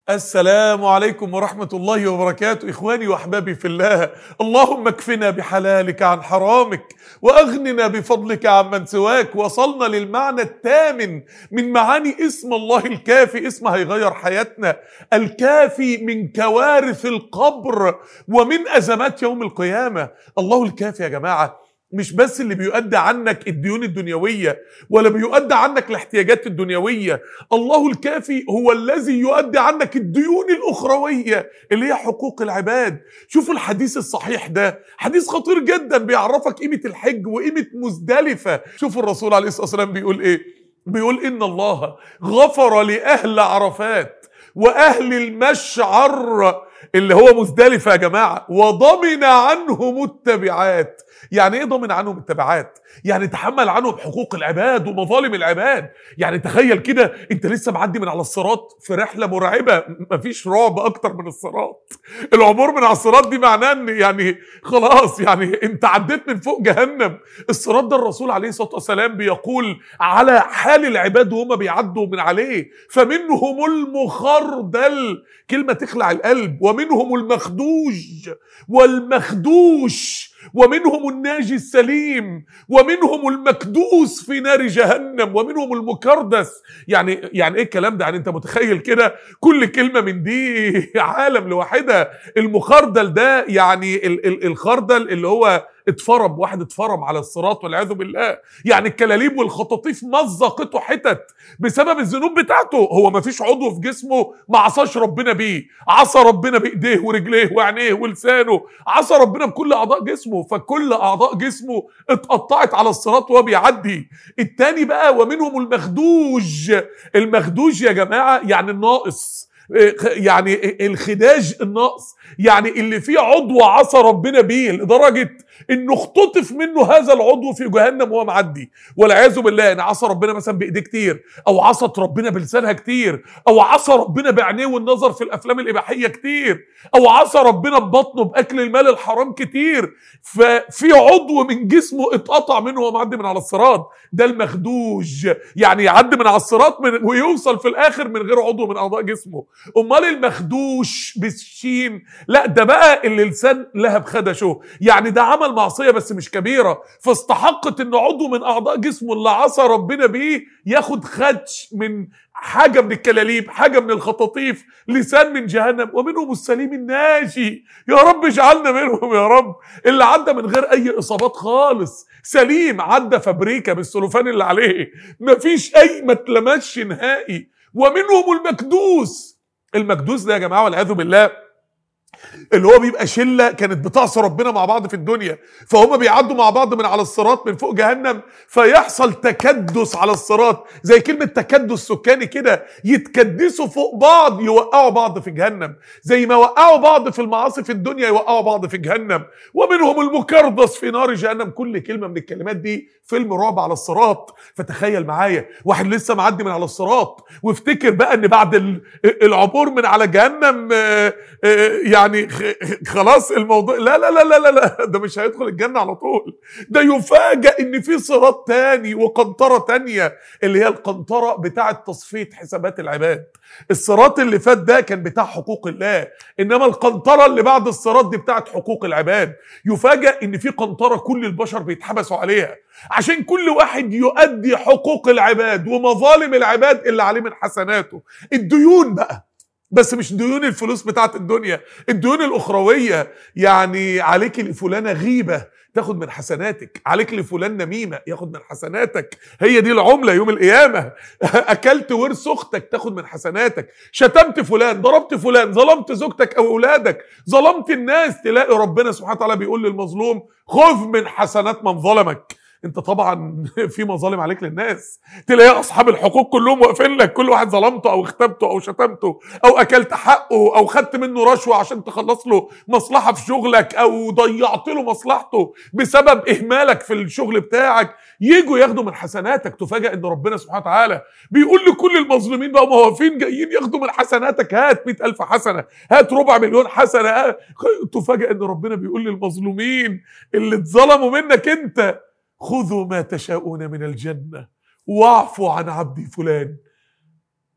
السلام عليكم ورحمة الله وبركاته إخواني وأحبابي في الله اللهم اكفنا بحلالك عن حرامك وأغننا بفضلك عمن سواك وصلنا للمعنى الثامن من معاني اسم الله الكافي اسم هيغير حياتنا الكافي من كوارث القبر ومن أزمات يوم القيامة الله الكافي يا جماعة مش بس اللي بيؤدي عنك الديون الدنيوية ولا بيؤدي عنك الاحتياجات الدنيوية الله الكافي هو الذي يؤدي عنك الديون الأخروية اللي هي حقوق العباد شوفوا الحديث الصحيح ده حديث خطير جدا بيعرفك قيمة الحج وقيمة مزدلفة شوفوا الرسول عليه الصلاة والسلام بيقول ايه بيقول إن الله غفر لأهل عرفات وأهل المشعر اللي هو مزدلفة يا جماعة وضمن عنهم التبعات يعني ايه ضمن عنهم التبعات يعني تحمل عنهم حقوق العباد ومظالم العباد يعني تخيل كده انت لسه معدي من على الصراط في رحله مرعبه مفيش رعب اكتر من الصراط العبور من على الصراط دي معناه ان يعني خلاص يعني انت عديت من فوق جهنم الصراط ده الرسول عليه الصلاه والسلام بيقول على حال العباد وهم بيعدوا من عليه فمنهم المخردل كلمه تخلع القلب ومنهم المخدوج والمخدوش ومنهم الناجي السليم ومنهم المكدوس في نار جهنم ومنهم المكردس يعني يعني ايه الكلام ده يعني انت متخيل كده كل كلمه من دي عالم لوحدها المخردل ده يعني ال ال الخردل اللي هو اتفرم واحد اتفرم على الصراط والعياذ بالله يعني الكلاليب والخطاطيف مزقته حتت بسبب الذنوب بتاعته هو ما فيش عضو في جسمه ما عصاش ربنا بيه عصى ربنا بايديه ورجليه وعينيه ولسانه عصى ربنا بكل اعضاء جسمه فكل اعضاء جسمه اتقطعت على الصراط وهو بيعدي التاني بقى ومنهم المخدوج المخدوج يا جماعه يعني الناقص يعني الخداج النقص يعني اللي فيه عضو عصى ربنا بيه لدرجه انه اختطف منه هذا العضو في جهنم وهو معدي والعياذ بالله ان عصى ربنا مثلا بايديه كتير او عصت ربنا بلسانها كتير او عصى ربنا بعينيه والنظر في الافلام الاباحيه كتير او عصى ربنا ببطنه باكل المال الحرام كتير ففي عضو من جسمه اتقطع منه وهو معدي من على الصراط ده المخدوج يعني يعدي من على الصراط من ويوصل في الاخر من غير عضو من اعضاء جسمه امال المخدوش بالشين لا ده بقى اللي لسان لهب خدشه يعني ده عمل معصيه بس مش كبيره فاستحقت ان عضو من اعضاء جسمه اللي عصى ربنا بيه ياخد خدش من حاجة من الكلاليب حاجة من الخطاطيف لسان من جهنم ومنهم السليم الناجي يا رب اجعلنا منهم يا رب اللي عدى من غير أي إصابات خالص سليم عدى فابريكا بالسلوفان اللي عليه مفيش أي ما اتلمسش نهائي ومنهم المكدوس المكدوس ده يا جماعة والعياذ بالله اللي هو بيبقى شله كانت بتعصي ربنا مع بعض في الدنيا فهم بيعدوا مع بعض من على الصراط من فوق جهنم فيحصل تكدس على الصراط زي كلمه تكدس سكاني كده يتكدسوا فوق بعض يوقعوا بعض في جهنم زي ما وقعوا بعض في المعاصي في الدنيا يوقعوا بعض في جهنم ومنهم المكردس في نار جهنم كل كلمه من الكلمات دي فيلم رعب على الصراط فتخيل معايا واحد لسه معدي من على الصراط وافتكر بقى ان بعد العبور من على جهنم يعني يعني خلاص الموضوع لا لا لا لا لا ده مش هيدخل الجنة على طول ده يفاجأ ان في صراط تاني وقنطرة تانية اللي هي القنطرة بتاعة تصفية حسابات العباد الصراط اللي فات ده كان بتاع حقوق الله انما القنطرة اللي بعد الصراط دي بتاعة حقوق العباد يفاجأ ان في قنطرة كل البشر بيتحبسوا عليها عشان كل واحد يؤدي حقوق العباد ومظالم العباد اللي عليه من حسناته الديون بقى بس مش ديون الفلوس بتاعت الدنيا الديون الأخروية يعني عليك لفلانة غيبة تاخد من حسناتك عليك لفلان نميمة ياخد من حسناتك هي دي العملة يوم القيامة أكلت ورث أختك تاخد من حسناتك شتمت فلان ضربت فلان ظلمت زوجتك أو أولادك ظلمت الناس تلاقي ربنا سبحانه وتعالى بيقول للمظلوم خذ من حسنات من ظلمك انت طبعا في مظالم عليك للناس تلاقي اصحاب الحقوق كلهم واقفين لك كل واحد ظلمته او اغتبته او شتمته او اكلت حقه او خدت منه رشوه عشان تخلص له مصلحه في شغلك او ضيعت له مصلحته بسبب اهمالك في الشغل بتاعك يجوا ياخدوا من حسناتك تفاجئ ان ربنا سبحانه وتعالى بيقول لكل المظلومين بقى واقفين جايين ياخدوا من حسناتك هات مئة ألف حسنة هات ربع مليون حسنة هات. تفاجئ ان ربنا بيقول للمظلومين اللي اتظلموا منك انت خذوا ما تشاءون من الجنة واعفوا عن عبدي فلان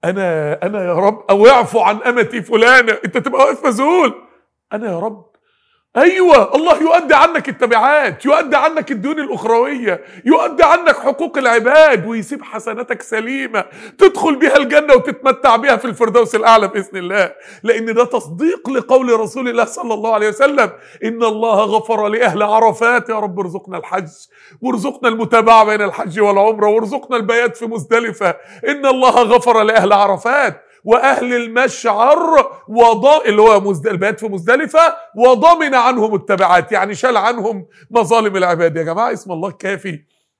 انا انا يا رب او اعفو عن امتي فلانه انت تبقى واقف مذهول انا يا رب ايوه الله يؤدي عنك التبعات يؤدي عنك الديون الاخرويه يؤدي عنك حقوق العباد ويسيب حسناتك سليمه تدخل بها الجنه وتتمتع بها في الفردوس الاعلى باذن الله لان ده تصديق لقول رسول الله صلى الله عليه وسلم ان الله غفر لاهل عرفات يا رب ارزقنا الحج وارزقنا المتابعه بين الحج والعمره وارزقنا البيات في مزدلفه ان الله غفر لاهل عرفات واهل المشعر وضا اللي هو مزد... البيات في مزدلفه وضمن عنهم التبعات يعني شال عنهم مظالم العباد يا جماعه اسم الله كافي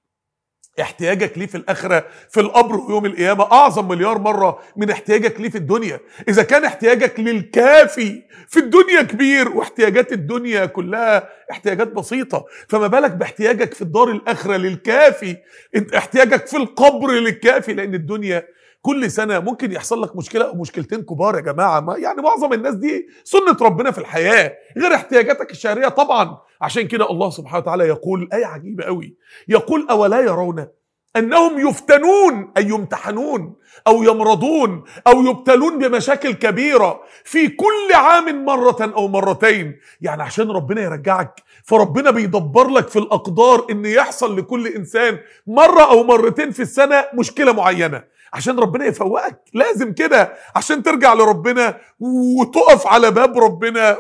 احتياجك ليه في الاخره في القبر ويوم القيامه اعظم مليار مره من احتياجك ليه في الدنيا اذا كان احتياجك للكافي في الدنيا كبير واحتياجات الدنيا كلها احتياجات بسيطه فما بالك باحتياجك في الدار الاخره للكافي انت احتياجك في القبر للكافي لان الدنيا كل سنه ممكن يحصل لك مشكله او مشكلتين كبار يا جماعه ما يعني معظم الناس دي سنه ربنا في الحياه غير احتياجاتك الشهريه طبعا عشان كده الله سبحانه وتعالى يقول ايه عجيبه قوي يقول اولا يرون انهم يفتنون اي يمتحنون او يمرضون او يبتلون بمشاكل كبيره في كل عام مره او مرتين يعني عشان ربنا يرجعك فربنا بيدبر لك في الاقدار ان يحصل لكل انسان مره او مرتين في السنه مشكله معينه عشان ربنا يفوقك لازم كده عشان ترجع لربنا وتقف على باب ربنا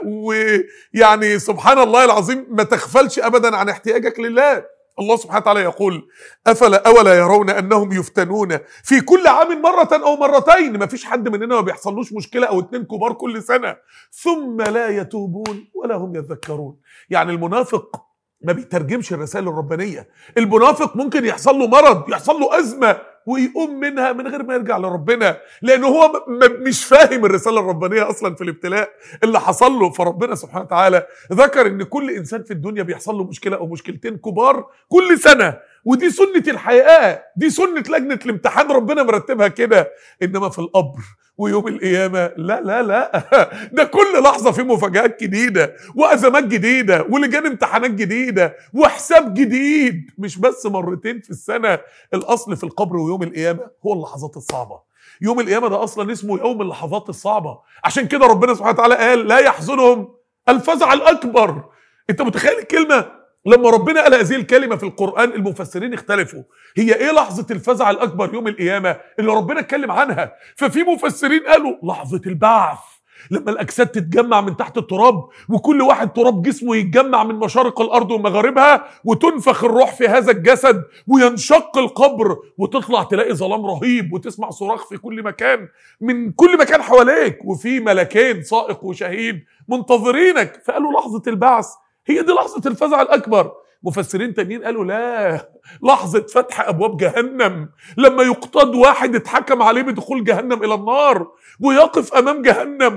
ويعني سبحان الله العظيم ما تغفلش ابدا عن احتياجك لله الله سبحانه وتعالى يقول افلا اولا يرون انهم يفتنون في كل عام مره او مرتين ما فيش حد مننا ما بيحصلوش مشكله او اتنين كبار كل سنه ثم لا يتوبون ولا هم يذكرون يعني المنافق ما بيترجمش الرسائل الربانيه المنافق ممكن يحصل له مرض يحصل له ازمه ويقوم منها من غير ما يرجع لربنا لانه هو م- مش فاهم الرساله الربانيه اصلا في الابتلاء اللي حصل له فربنا سبحانه وتعالى ذكر ان كل انسان في الدنيا بيحصل له مشكله او مشكلتين كبار كل سنه ودي سنه الحياه دي سنه لجنه الامتحان ربنا مرتبها كده انما في القبر ويوم القيامه لا لا لا ده كل لحظه في مفاجات جديده وازمات جديده ولجان امتحانات جديده وحساب جديد مش بس مرتين في السنه الاصل في القبر ويوم القيامه هو اللحظات الصعبه يوم القيامه ده اصلا اسمه يوم اللحظات الصعبه عشان كده ربنا سبحانه وتعالى قال لا يحزنهم الفزع الاكبر انت متخيل الكلمه لما ربنا قال هذه الكلمة في القرآن المفسرين اختلفوا هي ايه لحظة الفزع الأكبر يوم القيامة اللي ربنا اتكلم عنها ففي مفسرين قالوا لحظة البعث لما الأجساد تتجمع من تحت التراب وكل واحد تراب جسمه يتجمع من مشارق الأرض ومغاربها وتنفخ الروح في هذا الجسد وينشق القبر وتطلع تلاقي ظلام رهيب وتسمع صراخ في كل مكان من كل مكان حواليك وفي ملكين سائق وشهيد منتظرينك فقالوا لحظة البعث هي دي لحظة الفزع الأكبر مفسرين تانيين قالوا لا لحظة فتح أبواب جهنم لما يقتاد واحد اتحكم عليه بدخول جهنم إلى النار ويقف أمام جهنم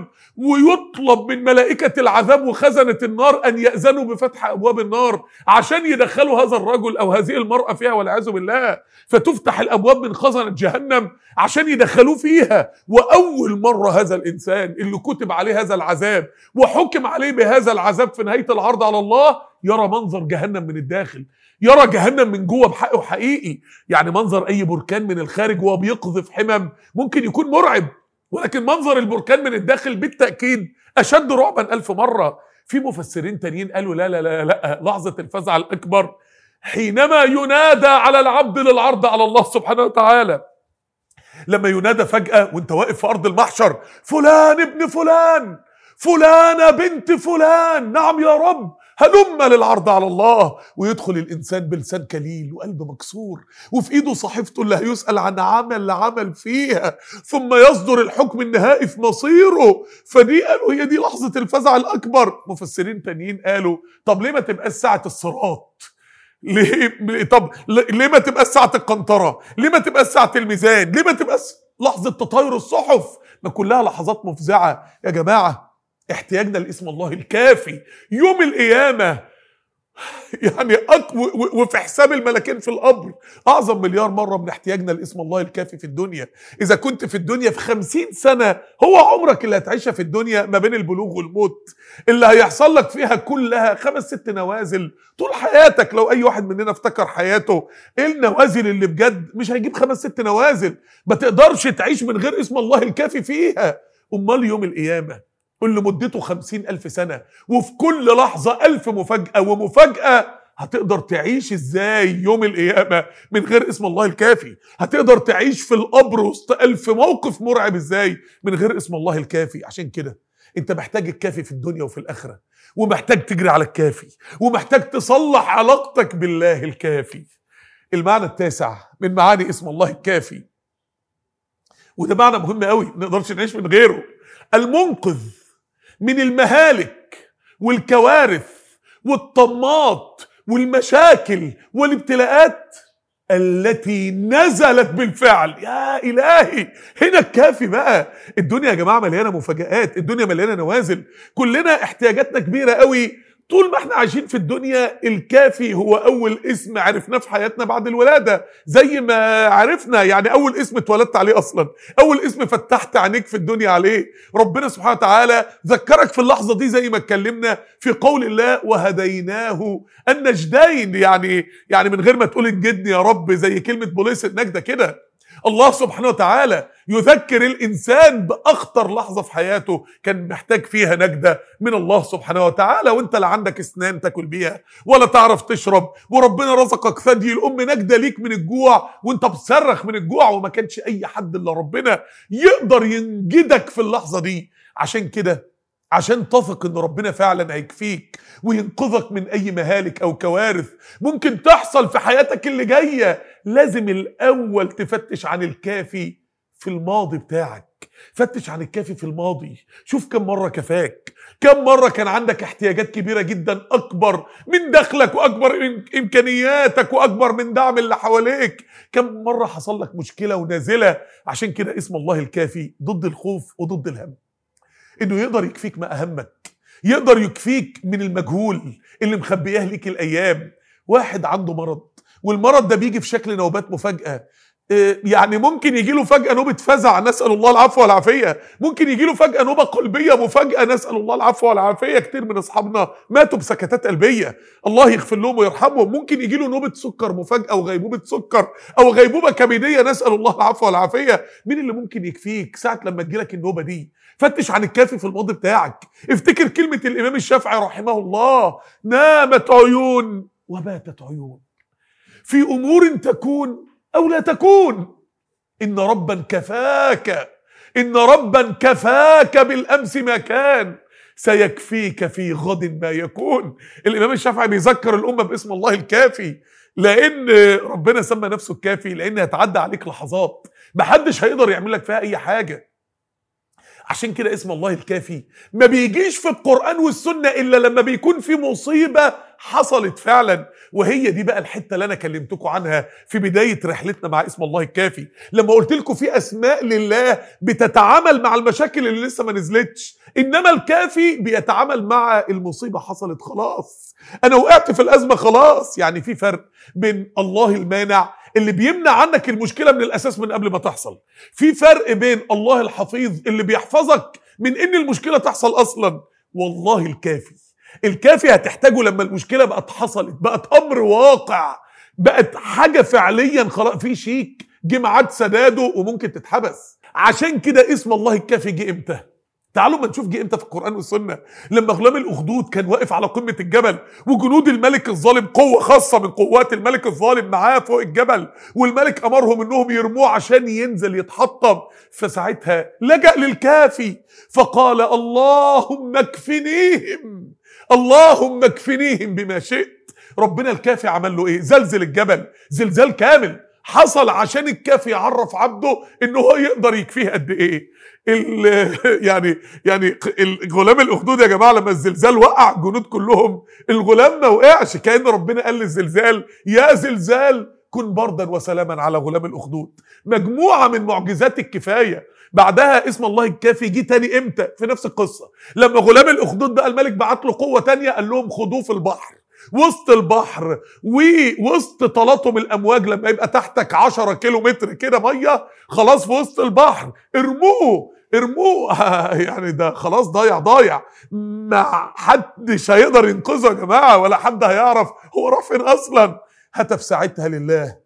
ويطلب من ملائكة العذاب وخزنة النار أن يأذنوا بفتح أبواب النار عشان يدخلوا هذا الرجل أو هذه المرأة فيها والعياذ بالله فتفتح الأبواب من خزنة جهنم عشان يدخلوه فيها وأول مرة هذا الإنسان اللي كتب عليه هذا العذاب وحكم عليه بهذا العذاب في نهاية العرض على الله يرى منظر جهنم من الداخل يرى جهنم من جوه بحقه حقيقي يعني منظر اي بركان من الخارج وهو بيقذف حمم ممكن يكون مرعب ولكن منظر البركان من الداخل بالتاكيد اشد رعبا الف مره في مفسرين تانيين قالوا لا لا لا لا لحظه الفزع الاكبر حينما ينادى على العبد للعرض على الله سبحانه وتعالى لما ينادى فجأة وانت واقف في أرض المحشر فلان ابن فلان فلانة بنت فلان نعم يا رب هلم للعرض على الله ويدخل الانسان بلسان كليل وقلب مكسور وفي ايده صحيفته اللي هيسال عن عمل عمل فيها ثم يصدر الحكم النهائي في مصيره فدي قالوا هي دي لحظه الفزع الاكبر مفسرين تانيين قالوا طب ليه ما تبقاش ساعه الصراط ليه طب ليه ما تبقى ساعة القنطرة؟ ليه ما تبقى ساعة الميزان؟ ليه ما تبقى لحظة تطاير الصحف؟ ما كلها لحظات مفزعة يا جماعة احتياجنا لاسم الله الكافي يوم القيامة يعني أك... و- و- وفي حساب الملكين في القبر أعظم مليار مرة من احتياجنا لاسم الله الكافي في الدنيا إذا كنت في الدنيا في خمسين سنة هو عمرك اللي هتعيشها في الدنيا ما بين البلوغ والموت اللي هيحصل لك فيها كلها خمس ست نوازل طول حياتك لو أي واحد مننا افتكر حياته إيه النوازل اللي بجد مش هيجيب خمس ست نوازل ما تقدرش تعيش من غير اسم الله الكافي فيها أمال يوم القيامة اللي مدته خمسين ألف سنة وفي كل لحظة ألف مفاجأة ومفاجأة هتقدر تعيش ازاي يوم القيامة من غير اسم الله الكافي هتقدر تعيش في القبر وسط ألف موقف مرعب ازاي من غير اسم الله الكافي عشان كده انت محتاج الكافي في الدنيا وفي الآخرة ومحتاج تجري على الكافي ومحتاج تصلح علاقتك بالله الكافي المعنى التاسع من معاني اسم الله الكافي وده معنى مهم قوي ما نقدرش نعيش من غيره المنقذ من المهالك والكوارث والطمات والمشاكل والابتلاءات التي نزلت بالفعل يا إلهي هنا الكافي بقى الدنيا يا جماعة مليانة مفاجآت الدنيا مليانة نوازل كلنا احتياجاتنا كبيرة قوي طول ما احنا عايشين في الدنيا الكافي هو اول اسم عرفناه في حياتنا بعد الولاده زي ما عرفنا يعني اول اسم اتولدت عليه اصلا اول اسم فتحت عينيك في الدنيا عليه ربنا سبحانه وتعالى ذكرك في اللحظه دي زي ما اتكلمنا في قول الله وهديناه النجدين يعني يعني من غير ما تقول انجدني يا رب زي كلمه بوليس النجده كده الله سبحانه وتعالى يذكر الانسان باخطر لحظه في حياته كان محتاج فيها نجده من الله سبحانه وتعالى وانت لا عندك اسنان تاكل بيها ولا تعرف تشرب وربنا رزقك ثدي الام نجده ليك من الجوع وانت بتصرخ من الجوع وما كانش اي حد الا ربنا يقدر ينجدك في اللحظه دي عشان كده عشان تثق ان ربنا فعلا هيكفيك وينقذك من اي مهالك او كوارث ممكن تحصل في حياتك اللي جايه لازم الاول تفتش عن الكافي في الماضي بتاعك فتش عن الكافي في الماضي شوف كم مره كفاك كم مره كان عندك احتياجات كبيره جدا اكبر من دخلك واكبر من امكانياتك واكبر من دعم اللي حواليك كم مره حصل لك مشكله ونازله عشان كده اسم الله الكافي ضد الخوف وضد الهم انه يقدر يكفيك ما اهمك يقدر يكفيك من المجهول اللي مخبياه ليك الايام واحد عنده مرض والمرض ده بيجي في شكل نوبات مفاجاه إيه، يعني ممكن يجي له فجأة نوبة فزع نسأل الله العفو والعافية ممكن يجي له فجأة نوبة قلبية مفاجأة نسأل الله العفو والعافية كتير من أصحابنا ماتوا بسكتات قلبية الله يغفر لهم ويرحمهم ممكن يجي له نوبة سكر مفاجأة أو غيبوبة سكر أو غيبوبة كبدية نسأل الله العفو والعافية مين اللي ممكن يكفيك ساعة لما تجيلك النوبة دي فتش عن الكافي في الماضي بتاعك افتكر كلمة الإمام الشافعي رحمه الله نامت عيون وباتت عيون في أمور تكون أو لا تكون إن ربا كفاك إن ربا كفاك بالأمس ما كان سيكفيك في غد ما يكون الإمام الشافعي بيذكر الأمة باسم الله الكافي لأن ربنا سمى نفسه الكافي لأن هتعدى عليك لحظات محدش هيقدر يعمل لك فيها أي حاجة عشان كده اسم الله الكافي ما بيجيش في القرآن والسنة إلا لما بيكون في مصيبة حصلت فعلا وهي دي بقى الحتة اللي أنا كلمتكم عنها في بداية رحلتنا مع اسم الله الكافي لما قلت لكم في أسماء لله بتتعامل مع المشاكل اللي لسه ما نزلتش إنما الكافي بيتعامل مع المصيبة حصلت خلاص أنا وقعت في الأزمة خلاص يعني في فرق بين الله المانع اللي بيمنع عنك المشكله من الاساس من قبل ما تحصل في فرق بين الله الحفيظ اللي بيحفظك من ان المشكله تحصل اصلا والله الكافي الكافي هتحتاجه لما المشكله بقت حصلت بقت امر واقع بقت حاجه فعليا خلاص في شيك جه ميعاد سداده وممكن تتحبس عشان كده اسم الله الكافي جه امتى تعالوا ما نشوف جه امتى في القران والسنه لما غلام الاخدود كان واقف على قمه الجبل وجنود الملك الظالم قوه خاصه من قوات الملك الظالم معاه فوق الجبل والملك امرهم انهم يرموه عشان ينزل يتحطم فساعتها لجأ للكافي فقال اللهم اكفنيهم اللهم اكفنيهم بما شئت ربنا الكافي عمل له ايه زلزل الجبل زلزال كامل حصل عشان الكافي يعرف عبده ان هو يقدر يكفيه قد ايه ال- يعني يعني الغلام الاخدود يا جماعه لما الزلزال وقع الجنود كلهم الغلام ما وقعش كان ربنا قال للزلزال يا زلزال كن بردا وسلاما على غلام الاخدود مجموعه من معجزات الكفايه بعدها اسم الله الكافي جه تاني امتى في نفس القصه لما غلام الاخدود بقى الملك بعت له قوه تانية قال لهم خدوه في البحر وسط البحر ووسط تلاطم الامواج لما يبقى تحتك 10 كيلو متر كده ميه خلاص في وسط البحر ارموه ارموه يعني ده خلاص ضايع ضايع ما حدش هيقدر ينقذه يا جماعه ولا حد هيعرف هو راح فين اصلا هتف ساعتها لله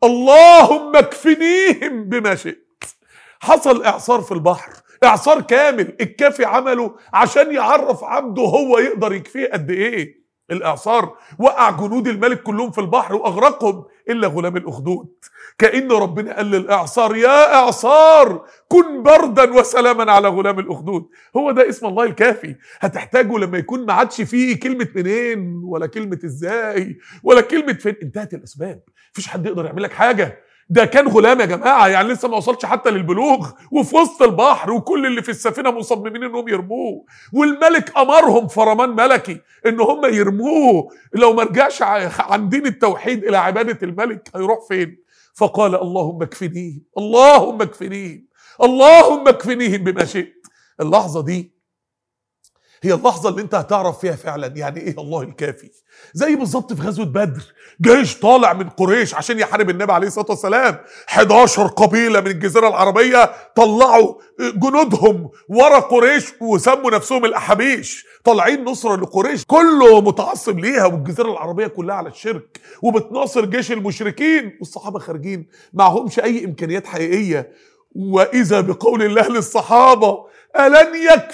اللهم اكفنيهم بما شئت حصل اعصار في البحر اعصار كامل الكافي عمله عشان يعرف عبده هو يقدر يكفيه قد ايه الاعصار وقع جنود الملك كلهم في البحر واغرقهم الا غلام الاخدود كان ربنا قال للاعصار يا اعصار كن بردا وسلاما على غلام الاخدود هو ده اسم الله الكافي هتحتاجه لما يكون ما عادش فيه كلمه منين ولا كلمه ازاي ولا كلمه فين انتهت الاسباب مفيش حد يقدر يعمل لك حاجه ده كان غلام يا جماعه يعني لسه ما وصلش حتى للبلوغ وفي وسط البحر وكل اللي في السفينه مصممين انهم يرموه والملك امرهم فرمان ملكي ان هم يرموه لو ما رجعش عن دين التوحيد الى عباده الملك هيروح فين فقال اللهم اكفنيهم اللهم اكفنيهم اللهم اكفنيهم بما شئت اللحظه دي هي اللحظة اللي انت هتعرف فيها فعلا يعني ايه الله الكافي زي بالظبط في غزوة بدر جيش طالع من قريش عشان يحارب النبي عليه الصلاة والسلام 11 قبيلة من الجزيرة العربية طلعوا جنودهم ورا قريش وسموا نفسهم الأحابيش طالعين نصرة لقريش كله متعصب ليها والجزيرة العربية كلها على الشرك وبتناصر جيش المشركين والصحابة خارجين معهمش أي إمكانيات حقيقية وإذا بقول الله للصحابة ألن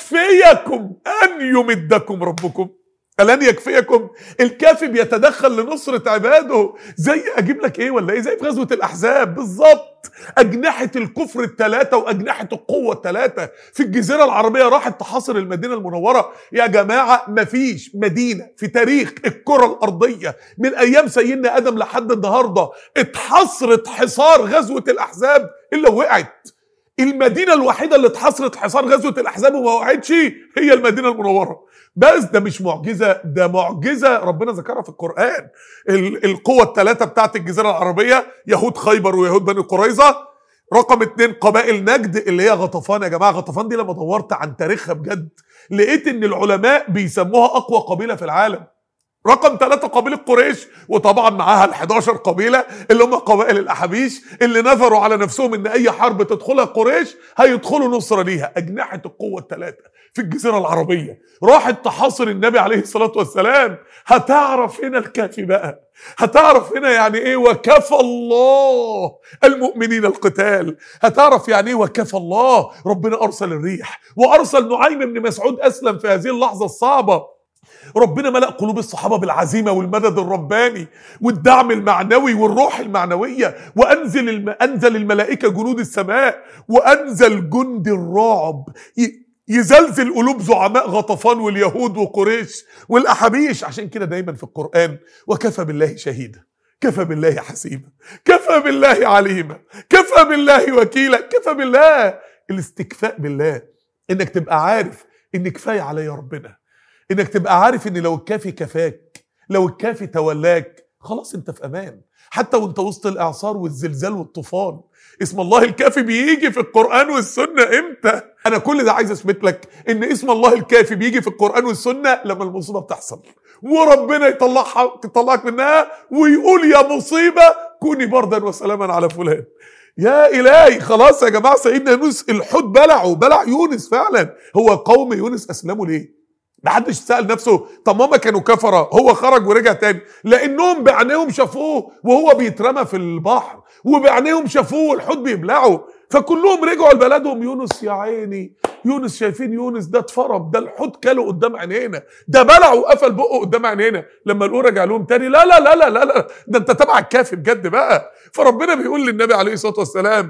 يكفيكم أن يمدكم ربكم ألن يكفيكم الكافي بيتدخل لنصرة عباده زي أجيب لك إيه ولا إيه زي في غزوة الأحزاب بالظبط أجنحة الكفر الثلاثة وأجنحة القوة الثلاثة في الجزيرة العربية راحت تحاصر المدينة المنورة يا جماعة مفيش مدينة في تاريخ الكرة الأرضية من أيام سيدنا آدم لحد النهاردة اتحصرت حصار غزوة الأحزاب إلا وقعت المدينة الوحيدة اللي اتحصرت حصار غزوة الأحزاب وما وقعتش هي المدينة المنورة بس ده مش معجزة ده معجزة ربنا ذكرها في القرآن القوة الثلاثة بتاعت الجزيرة العربية يهود خيبر ويهود بني قريظة رقم اتنين قبائل نجد اللي هي غطفان يا جماعة غطفان دي لما دورت عن تاريخها بجد لقيت ان العلماء بيسموها اقوى قبيلة في العالم رقم ثلاثة قبيلة قريش وطبعا معاها ال 11 قبيلة اللي هم قبائل الأحابيش اللي نذروا على نفسهم إن أي حرب تدخلها قريش هيدخلوا نصرة ليها أجنحة القوة الثلاثة في الجزيرة العربية راحت تحاصر النبي عليه الصلاة والسلام هتعرف هنا الكافي بقى هتعرف هنا يعني ايه وكفى الله المؤمنين القتال هتعرف يعني ايه وكفى الله ربنا ارسل الريح وارسل نعيم بن مسعود اسلم في هذه اللحظه الصعبه ربنا ملأ قلوب الصحابة بالعزيمة والمدد الرباني والدعم المعنوي والروح المعنوية وأنزل الم... أنزل الملائكة جنود السماء وأنزل جند الرعب ي... يزلزل قلوب زعماء غطفان واليهود وقريش والأحابيش عشان كده دايما في القرآن وكفى بالله شهيدا كفى بالله حسيبا كفى بالله عليما كفى بالله وكيلا كفى بالله الاستكفاء بالله انك تبقى عارف ان كفايه عليا ربنا انك تبقى عارف ان لو الكافي كفاك لو الكافي تولاك خلاص انت في امان حتى وانت وسط الاعصار والزلزال والطوفان اسم الله الكافي بيجي في القران والسنه امتى انا كل ده عايز اثبت لك ان اسم الله الكافي بيجي في القران والسنه لما المصيبه بتحصل وربنا يطلعها يطلعك منها ويقول يا مصيبه كوني بردا وسلاما على فلان يا الهي خلاص يا جماعه سيدنا يونس الحوت بلعه بلع يونس فعلا هو قوم يونس اسلموا ليه محدش سأل نفسه طب ما كانوا كفرة هو خرج ورجع تاني لأنهم بعينيهم شافوه وهو بيترمى في البحر وبعينيهم شافوه والحوت بيبلعه فكلهم رجعوا لبلدهم يونس يا عيني يونس شايفين يونس ده اتفرم ده الحوت كاله قدام عينينا ده بلعه وقفل بقه قدام عينينا لما لقوه رجع لهم تاني لا لا لا لا لا لا ده انت تبع الكافي بجد بقى فربنا بيقول للنبي عليه الصلاه والسلام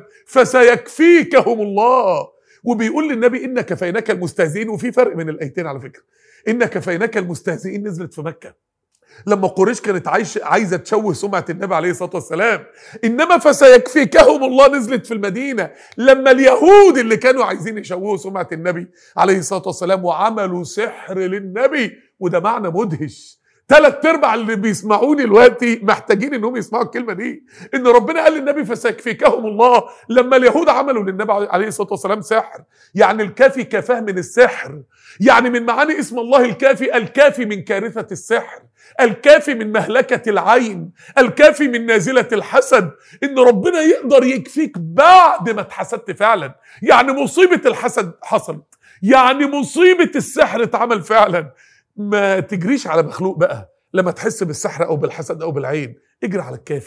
فسيكفيكهم الله وبيقول للنبي ان كفيناك المستهزئين وفي فرق بين الايتين على فكره ان كفيناك المستهزئين نزلت في مكه لما قريش كانت عايش عايزه تشوه سمعه النبي عليه الصلاه والسلام انما فسيكفيكهم الله نزلت في المدينه لما اليهود اللي كانوا عايزين يشوهوا سمعه النبي عليه الصلاه والسلام وعملوا سحر للنبي وده معنى مدهش ثلاث ارباع اللي بيسمعوني دلوقتي محتاجين انهم يسمعوا الكلمه دي ان ربنا قال للنبي فسيكفيكهم الله لما اليهود عملوا للنبي عليه الصلاه والسلام سحر يعني الكافي كفاه من السحر يعني من معاني اسم الله الكافي الكافي من كارثه السحر الكافي من مهلكه العين الكافي من نازله الحسد ان ربنا يقدر يكفيك بعد ما اتحسدت فعلا يعني مصيبه الحسد حصلت يعني مصيبه السحر اتعمل فعلا ما تجريش على مخلوق بقى لما تحس بالسحر او بالحسد او بالعين اجري على الكافي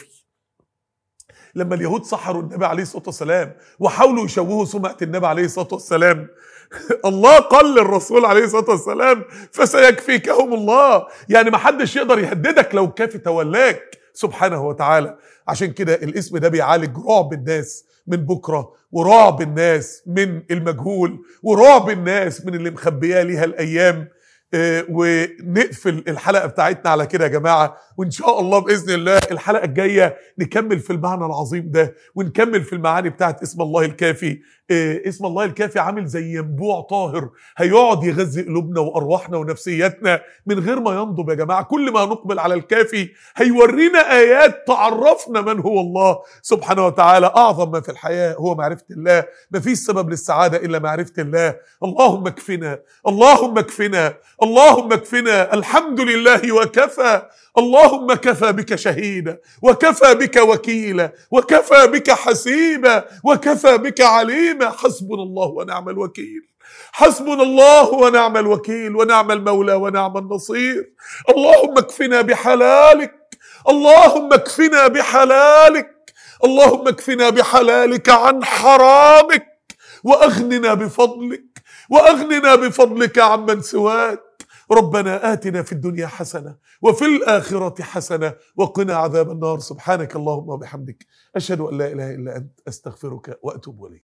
لما اليهود سحروا النبي عليه الصلاه والسلام وحاولوا يشوهوا سمعه النبي عليه الصلاه والسلام الله قال للرسول عليه الصلاه والسلام فسيكفيكهم الله يعني ما حدش يقدر يهددك لو الكافي تولاك سبحانه وتعالى عشان كده الاسم ده بيعالج رعب الناس من بكره ورعب الناس من المجهول ورعب الناس من اللي مخبياه ليها الايام آه، ونقفل الحلقه بتاعتنا على كده يا جماعه وان شاء الله باذن الله الحلقه الجايه نكمل في المعنى العظيم ده ونكمل في المعاني بتاعت اسم الله الكافي آه، اسم الله الكافي عامل زي ينبوع طاهر هيقعد يغذي قلوبنا وارواحنا ونفسياتنا من غير ما ينضب يا جماعه كل ما نقبل على الكافي هيورينا ايات تعرفنا من هو الله سبحانه وتعالى اعظم ما في الحياه هو معرفه الله ما فيش سبب للسعاده الا معرفه الله اللهم اكفنا اللهم اكفنا اللهم اكفنا الحمد لله وكفى اللهم كفى بك شهيدا وكفى بك وكيلا وكفى بك حسيبا وكفى بك عليما حسبنا الله ونعم الوكيل حسبنا الله ونعم الوكيل ونعم المولى ونعم النصير اللهم اكفنا بحلالك اللهم اكفنا بحلالك اللهم اكفنا بحلالك عن حرامك واغننا بفضلك واغننا بفضلك عمن سواك ربنا آتنا في الدنيا حسنة وفي الآخرة حسنة وقنا عذاب النار سبحانك اللهم وبحمدك أشهد أن لا إله إلا أنت أستغفرك وأتوب إليك